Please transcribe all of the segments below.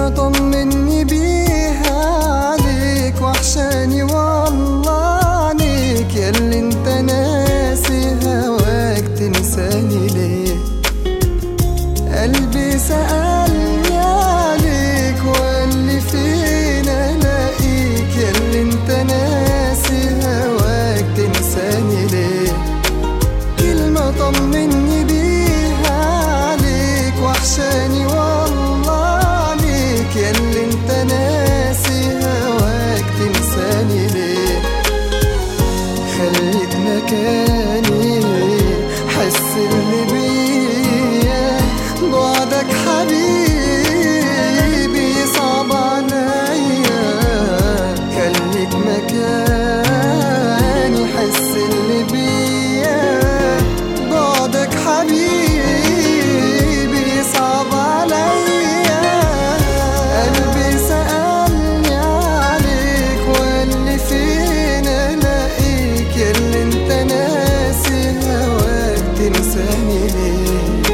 كلمة طمني بيها عليك وحشاني والله عليك ياللي انت ناسي هواك تنساني ليه قلبي سألني عليك وقال لي فين الاقيك ياللي انت ناسي هواك تنساني ليه كلمة طمني بيها عليك وحشاني والله عليك ياللي انت ناسي هواك تنساني ليه خليك مكاني حس اللي بيا بعدك حبيبي صعب عليا خليك مكاني حس اللي بيا بعدك حبيبي صعب عليا قلبي سألني عليك وقال لي فين الاقيك ياللي انت ناسي هواك تنساني ليه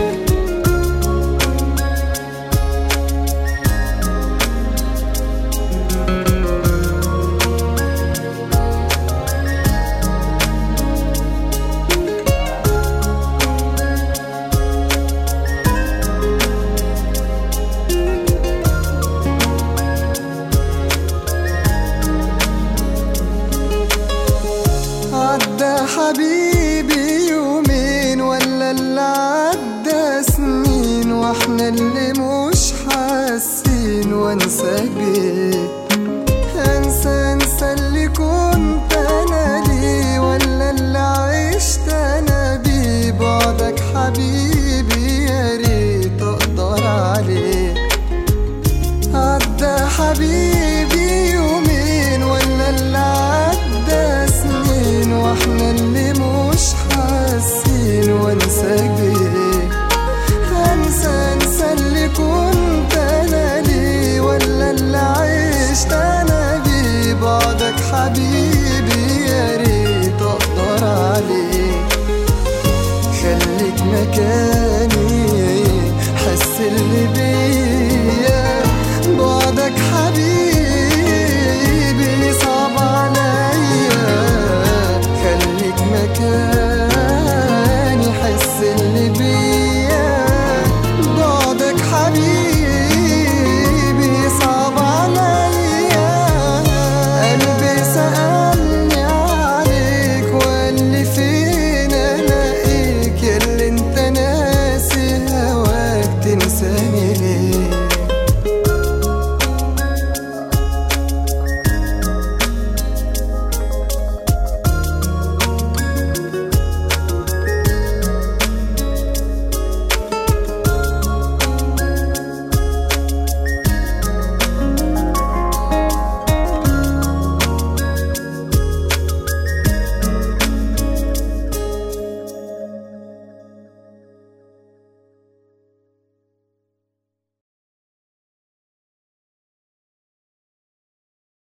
عدى حبيبي يومين ولا اللي عدى سنين واحنا اللي مش حاسين وانساك بيه انسى انسى اللي كنت انا ليه ولا اللي عشت انا بيه بعدك حبيبي يا ريت اقدر عليه عدى حبيبي